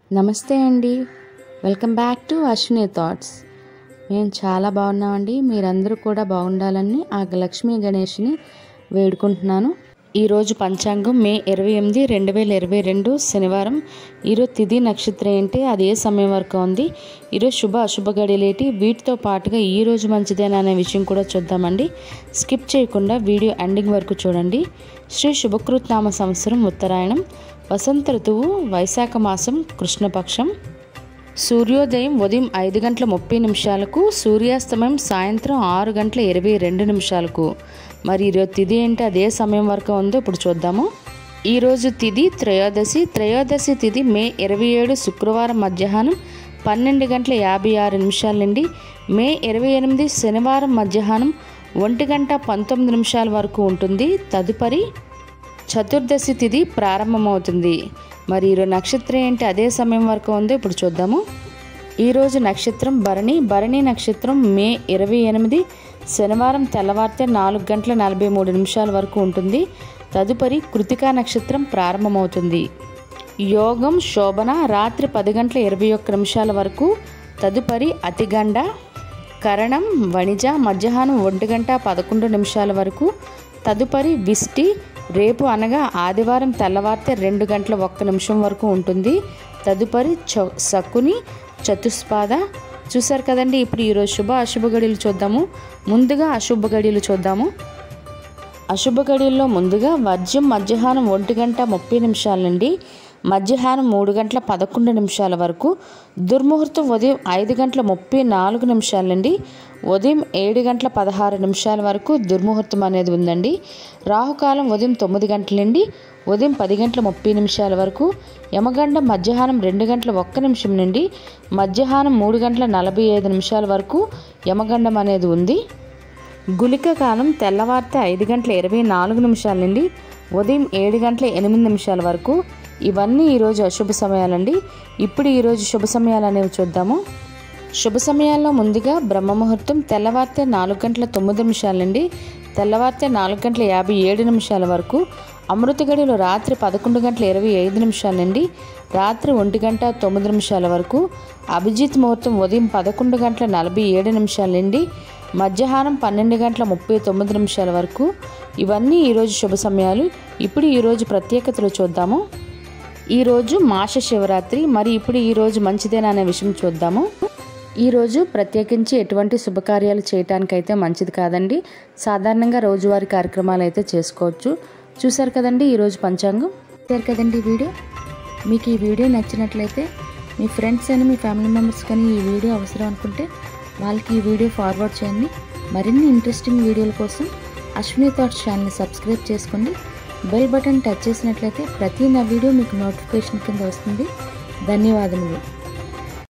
నమస్తే అండి welcome back to Ashwini thoughts మేము చాలా బాగున్నామండి మీరందరూ కూడా బాగుండాలని ఆ లక్ష్మీ గణేష్ని వేడుకుంటున్నాను ఈరోజు పంచాంగం మే ఇరవై ఎనిమిది రెండు వేల ఇరవై రెండు శనివారం ఈరోజు తిథి నక్షత్రం ఏంటి అది ఏ సమయం వరకు ఉంది ఈరోజు శుభ అశుభ గడిలేటి వీటితో పాటుగా ఈ రోజు మంచిదేనా అనే విషయం కూడా చూద్దామండి స్కిప్ చేయకుండా వీడియో ఎండింగ్ వరకు చూడండి శ్రీ శుభకృత్ నామ సంవత్సరం ఉత్తరాయణం వసంత ఋతువు వైశాఖ మాసం కృష్ణపక్షం సూర్యోదయం ఉదయం ఐదు గంటల ముప్పై నిమిషాలకు సూర్యాస్తమయం సాయంత్రం ఆరు గంటల ఇరవై రెండు నిమిషాలకు మరి ఈరోజు తిథి ఏంటి అదే సమయం వరకు ఉందో ఇప్పుడు చూద్దాము ఈరోజు తిథి త్రయోదశి త్రయోదశి తిథి మే ఇరవై ఏడు శుక్రవారం మధ్యాహ్నం పన్నెండు గంటల యాభై ఆరు నిమిషాల నుండి మే ఇరవై ఎనిమిది శనివారం మధ్యాహ్నం ఒంటి గంట పంతొమ్మిది నిమిషాల వరకు ఉంటుంది తదుపరి చతుర్దశి తిథి ప్రారంభమవుతుంది మరి ఈరోజు నక్షత్రం ఏంటి అదే సమయం వరకు ఉందో ఇప్పుడు చూద్దాము ఈరోజు నక్షత్రం భరణి భరణి నక్షత్రం మే ఇరవై ఎనిమిది శనివారం తెల్లవారితే నాలుగు గంటల నలభై మూడు నిమిషాల వరకు ఉంటుంది తదుపరి కృతికా నక్షత్రం ప్రారంభమవుతుంది యోగం శోభన రాత్రి పది గంటల ఇరవై ఒక్క నిమిషాల వరకు తదుపరి అతిగండ కరణం వణిజ మధ్యాహ్నం ఒంటి గంట పదకొండు నిమిషాల వరకు తదుపరి విష్టి రేపు అనగా ఆదివారం తెల్లవారితే రెండు గంటల ఒక్క నిమిషం వరకు ఉంటుంది తదుపరి చ సకుని చతుస్పాద చూసారు కదండి ఇప్పుడు ఈరోజు శుభ అశుభ గడియలు చూద్దాము ముందుగా అశుభ గడియలు చూద్దాము అశుభ గడియల్లో ముందుగా వర్జ్యం మధ్యాహ్నం ఒంటి గంట ముప్పై నిమిషాల నుండి మధ్యాహ్నం మూడు గంటల పదకొండు నిమిషాల వరకు దుర్ముహూర్తం ఉదయం ఐదు గంటల ముప్పై నాలుగు నిమిషాల నుండి ఉదయం ఏడు గంటల పదహారు నిమిషాల వరకు దుర్ముహూర్తం అనేది ఉందండి రాహుకాలం ఉదయం తొమ్మిది గంటల నుండి ఉదయం పది గంటల ముప్పై నిమిషాల వరకు యమగండం మధ్యాహ్నం రెండు గంటల ఒక్క నిమిషం నుండి మధ్యాహ్నం మూడు గంటల నలభై ఐదు నిమిషాల వరకు యమగండం అనేది ఉంది గులిక కాలం తెల్లవారితే ఐదు గంటల ఇరవై నాలుగు నిమిషాల నుండి ఉదయం ఏడు గంటల ఎనిమిది నిమిషాల వరకు ఇవన్నీ ఈరోజు అశుభ సమయాలండి ఇప్పుడు ఈరోజు శుభ సమయాలు అనేవి చూద్దాము శుభ సమయాల్లో ముందుగా బ్రహ్మముహూర్తం తెల్లవారితే నాలుగు గంటల తొమ్మిది నిమిషాల నుండి తెల్లవారితే నాలుగు గంటల యాభై ఏడు నిమిషాల వరకు అమృత గడిలో రాత్రి పదకొండు గంటల ఇరవై ఐదు నిమిషాల నుండి రాత్రి ఒంటి గంట తొమ్మిది నిమిషాల వరకు అభిజిత్ ముహూర్తం ఉదయం పదకొండు గంటల నలభై ఏడు నిమిషాల నుండి మధ్యాహ్నం పన్నెండు గంటల ముప్పై తొమ్మిది నిమిషాల వరకు ఇవన్నీ ఈరోజు శుభ సమయాలు ఇప్పుడు ఈరోజు ప్రత్యేకతలు చూద్దాము ఈరోజు మాస శివరాత్రి మరి ఇప్పుడు ఈరోజు మంచిదేనా అనే విషయం చూద్దాము ఈరోజు ప్రత్యేకించి ఎటువంటి శుభకార్యాలు చేయటానికైతే మంచిది కాదండి సాధారణంగా రోజువారీ కార్యక్రమాలు అయితే చేసుకోవచ్చు చూసారు కదండి ఈరోజు పంచాంగం చూసారు కదండి ఈ వీడియో మీకు ఈ వీడియో నచ్చినట్లయితే మీ ఫ్రెండ్స్ అని మీ ఫ్యామిలీ మెంబర్స్ కానీ ఈ వీడియో అవసరం అనుకుంటే వాళ్ళకి ఈ వీడియో ఫార్వర్డ్ చేయండి మరిన్ని ఇంట్రెస్టింగ్ వీడియోల కోసం అశ్విని థాట్స్ ఛానల్ని సబ్స్క్రైబ్ చేసుకోండి బెల్ బటన్ టచ్ చేసినట్లయితే ప్రతి నా వీడియో మీకు నోటిఫికేషన్ కింద వస్తుంది ధన్యవాదములు